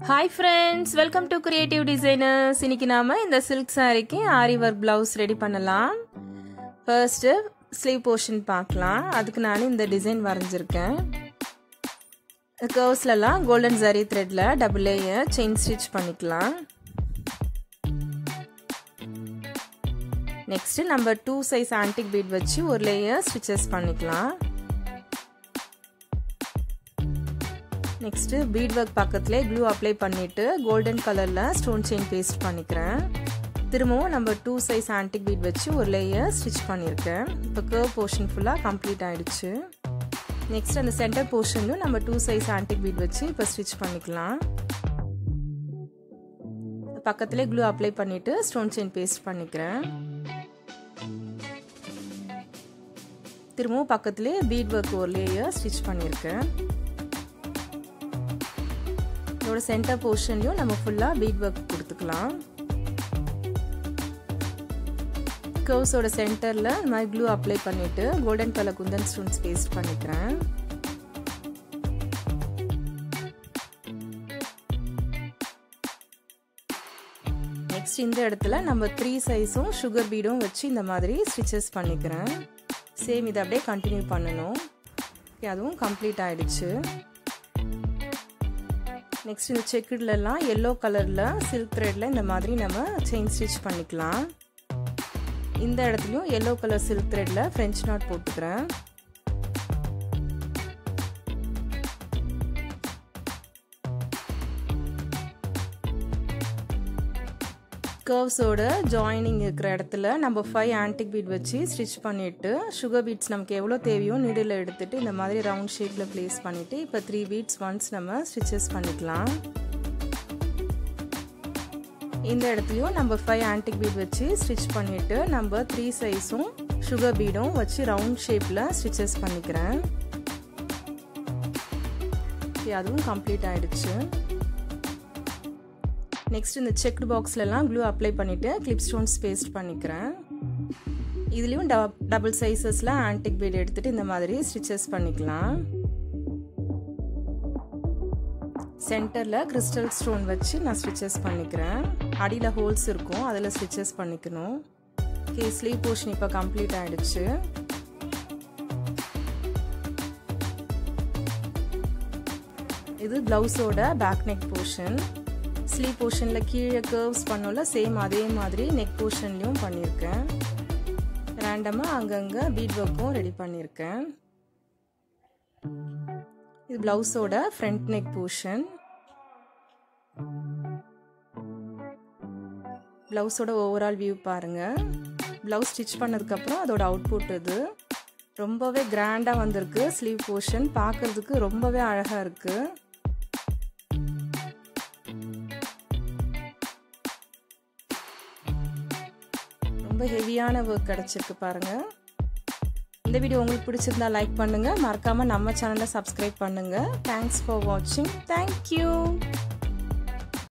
hi friends welcome to creative designers இன்னைக்கு நாம இந்த சில்க் சாரிக்கு ஆரி ஒர்க் பிளவுஸ் ரெடி பண்ணலாம் ஃபர்ஸ்ட்டு ஸ்லீவ் போர்ஷன் பார்க்கலாம் அதுக்கு நான் இந்த டிசைன் வரைஞ்சிருக்கேன் கர்வ்ஸ்லலாம் கோல்டன் ஜரி த்ரெட்டில் டபுள் லேயர் செயின் ஸ்டிச் பண்ணிக்கலாம் நெக்ஸ்ட்டு நம்ம டூ சைஸ் ஆன்டிக் பீட் வச்சு ஒரு லேயர் ஸ்டிச்சஸ் பண்ணிக்கலாம் நெக்ஸ்ட்டு பீட் ஒர்க் பக்கத்துலேயே க்ளூ அப்ளை பண்ணிவிட்டு கோல்டன் கலரில் ஸ்டோன் செயின் பேஸ்ட் பண்ணிக்கிறேன் திரும்பவும் நம்ம டூ சைஸ் ஆன்டிக் பீட் வச்சு ஒரு லேயர் ஸ்டிச் பண்ணியிருக்கேன் இப்போ கர்வ் போர்ஷன் ஃபுல்லாக கம்ப்ளீட் ஆகிடுச்சு நெக்ஸ்ட் அந்த சென்டர் போர்ஷன்லையும் நம்ம டூ சைஸ் ஆன்டிக் பீட் வச்சு இப்போ ஸ்டிச் பண்ணிக்கலாம் பக்கத்துலேயே க்ளூ அப்ளை பண்ணிவிட்டு ஸ்டோன் செயின் பேஸ்ட் பண்ணிக்கிறேன் திரும்பவும் பக்கத்துலேயே பீட் ஒர்க் ஒரு லேயர் ஸ்டிச் பண்ணியிருக்கேன் இதோட சென்டர் போர்ஷன்லையும் நம்ம ஃபுல்லாக பீட் ஒர்க் கொடுத்துக்கலாம் கர்வ்ஸோட சென்டரில் இந்த மாதிரி க்ளூ அப்ளை பண்ணிவிட்டு golden colour kundan stones paste பண்ணிக்கிறேன் நெக்ஸ்ட் இந்த இடத்துல நம்ம த்ரீ சைஸும் சுகர் பீடும் வச்சு இந்த மாதிரி ஸ்டிச்சஸ் பண்ணிக்கிறேன் சேம் இதை அப்படியே கண்டினியூ பண்ணணும் அதுவும் கம்ப்ளீட் ஆயிடுச்சு நெக்ஸ்ட் இந்த செக்குட்லலாம் எல்லோ கலரில் சில்க் த்ரெட்டில் இந்த மாதிரி நம்ம செயின் ஸ்டிச் பண்ணிக்கலாம் இந்த இடத்துலையும் எல்லோ கலர் சில்க் த்ரெட்டில் ஃப்ரெஞ்ச் நாட் போட்டுக்கிறேன் கர்வ்ஸோட ஜாயினிங் இருக்கிற இடத்துல நம்ம ஃபைவ் ஆன்டிக் பீட் வச்சு ஸ்டிச் பண்ணிவிட்டு சுகர் பீட்ஸ் நமக்கு எவ்வளோ தேவையோ நீடில் எடுத்துகிட்டு இந்த மாதிரி ரவுண்ட் ஷேப்பில் ப்ளேஸ் பண்ணிவிட்டு இப்போ த்ரீ பீட்ஸ் ஒன்ஸ் நம்ம ஸ்டிச்சஸ் பண்ணிக்கலாம் இந்த இடத்துலையும் நம்ம ஃபைவ் ஆன்டிக் பீட் வச்சு ஸ்டிச் பண்ணிவிட்டு நம்ம த்ரீ சைஸும் சுகர் பீடும் வச்சு ரவுண்ட் ஷேப்பில் ஸ்டிச்சஸ் பண்ணிக்கிறேன் அதுவும் கம்ப்ளீட் ஆகிடுச்சு நெக்ஸ்ட் இந்த செக்டு பாக்ஸ்லலாம் க்ளூ அப்ளை பண்ணிவிட்டு கிளிப் ஸ்டோன்ஸ் பேஸ்ட் பண்ணிக்கிறேன் இதுலேயும் டபுள் சைஸஸில் ஆன்டிக் பீட் எடுத்துகிட்டு இந்த மாதிரி ஸ்டிச்சஸ் பண்ணிக்கலாம் சென்டரில் கிறிஸ்டல் ஸ்டோன் வச்சு நான் ஸ்டிச்சஸ் பண்ணிக்கிறேன் அடியில் ஹோல்ஸ் இருக்கும் அதில் ஸ்டிச்சஸ் பண்ணிக்கணும் ஓகே ஸ்லீவ் போர்ஷன் இப்போ கம்ப்ளீட் ஆகிடுச்சு இது ப்ளவுஸோட பேக் நெக் போர்ஷன் ஸ்லீவ் போர்ஷனில் கீழே கர்வ்ஸ் பண்ணோம்ல சேம் அதே மாதிரி நெக் போர்ஷன்லேயும் பண்ணியிருக்கேன் ரேண்டமாக அங்கங்கே பீட் ஒர்க்கும் ரெடி பண்ணியிருக்கேன் இது ப்ளவுஸோட ஃப்ரண்ட் நெக் போர்ஷன் ப்ளவுஸோட ஓவரால் வியூ பாருங்கள் ப்ளவுஸ் ஸ்டிச் பண்ணதுக்கப்புறம் அதோட அவுட்புட் இது ரொம்பவே கிராண்டாக வந்திருக்கு ஸ்லீவ் போர்ஷன் பார்க்குறதுக்கு ரொம்பவே அழகாக இருக்குது ரொம்ப ஹெவியான ஒர்க் கிடச்சிருக்கு பாருங்கள் இந்த வீடியோ உங்களுக்கு பிடிச்சிருந்தா லைக் பண்ணுங்கள் மறக்காமல் நம்ம சேனலை சப்ஸ்கிரைப் பண்ணுங்கள் தேங்க்ஸ் ஃபார் வாட்சிங் தேங்க்யூ